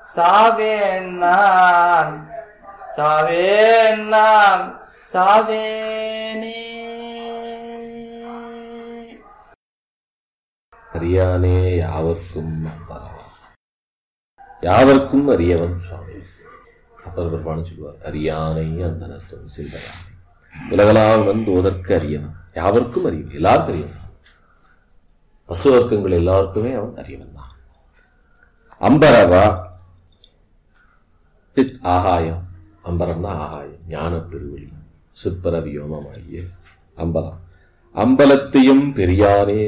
சாவேன் நான் சாவேன் நான் சாவேனே அறியானே யாவர்க்கும் பரவா யாவர்க்கும் அறியவன் சுவாமி அப்பர் பெருமானு சொல்லுவார் அறியானை அந்த நர்த்தம் சிந்தரானை உலகலாம் வந்து ஓதற்கு அறியவன் யாவர்க்கும் அறியவன் எல்லாருக்கும் அறியவன் பசு வர்க்கங்கள் எல்லாருக்குமே அவன் அறியவன் தான் அம்பரவா சித் ஆகாயம் அம்பரம்னா ஆகாயம் ஞான பெருவெளி சிற்பர வியோமமாகிய அம்பலம் அம்பலத்தையும் பெரியானே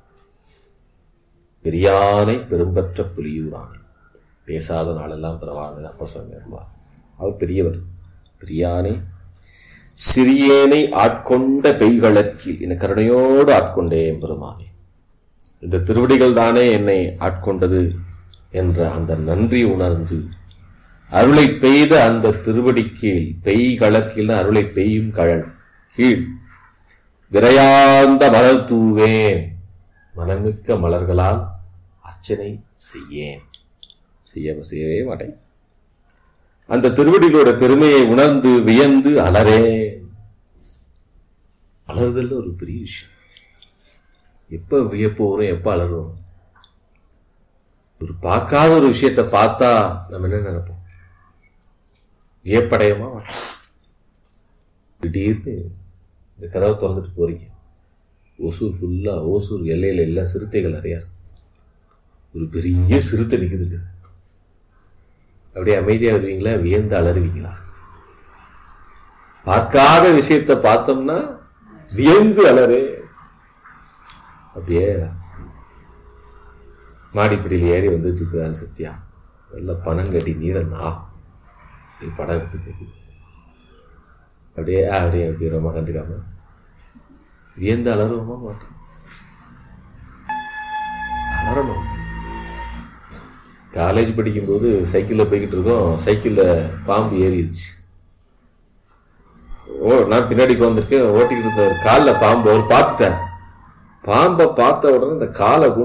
பெரியானை பெரும்பற்ற புலியூரானே பேசாத நாளெல்லாம் பிறவான அப்பர் சுவாமி அருள்வார் அவர் பெரியவர் பெரியானே சிறியேனை ஆட்கொண்ட பெய்களற்கில் என கருணையோடு ஆட்கொண்டேன் பெருமானே இந்த திருவடிகள் தானே என்னை ஆட்கொண்டது என்ற அந்த நன்றி உணர்ந்து அருளை பெய்த அந்த திருவடி கீழ் பெய் கலக்கில் அருளை பெய்யும் கழல் கீழ் விரையார்ந்த மலர் தூவேன் மனமிக்க மலர்களால் அர்ச்சனை செய்யேன் செய்ய செய்யவே மாட்டேன் அந்த திருவடிகளோட பெருமையை உணர்ந்து வியந்து அலறேன் அலறுதல் ஒரு பெரிய விஷயம் எப்ப வியப்பு வரும் எப்ப அலறுவோம் ஒரு பார்க்காத ஒரு விஷயத்தை பார்த்தா நம்ம என்ன நினைப்போம் வியப்படையமா மாட்டோம் திடீர்னு இந்த கதவை திறந்துட்டு போறீங்க ஓசூர் ஃபுல்லா ஓசூர் எல்லையில எல்லாம் சிறுத்தைகள் நிறையா இருக்கு ஒரு பெரிய சிறுத்தை நிக்குதுங்க அப்படியே அமைதியா வருவீங்களா வியந்து அலறுவீங்களா பார்க்காத விஷயத்தை பார்த்தோம்னா வியந்து அலறு அப்படியே மாடிப்படியில் ஏறி வந்துட்டு இருக்கிறாரு சத்யா நல்ல பணம் கட்டி நீரன்னா நீ படம் எடுத்து கேட்குது அப்படியே ஆ, அப்படியே அப்படியே ரொம்ப கண்டுக்காம வியந்து அலறுவோமா மாட்டோம் அலறணும் காலேஜ் படிக்கும்போது சைக்கிளில் போய்கிட்டு இருக்கோம் சைக்கிளில் பாம்பு ஏறிடுச்சு ஓ நான் பின்னாடி வந்திருக்கேன் ஓட்டிக்கிட்டு இருந்த காலில் பாம்பு அவர் பார்த்துட்டார் பாம்பை பார்த்த உடனே இந்த காலை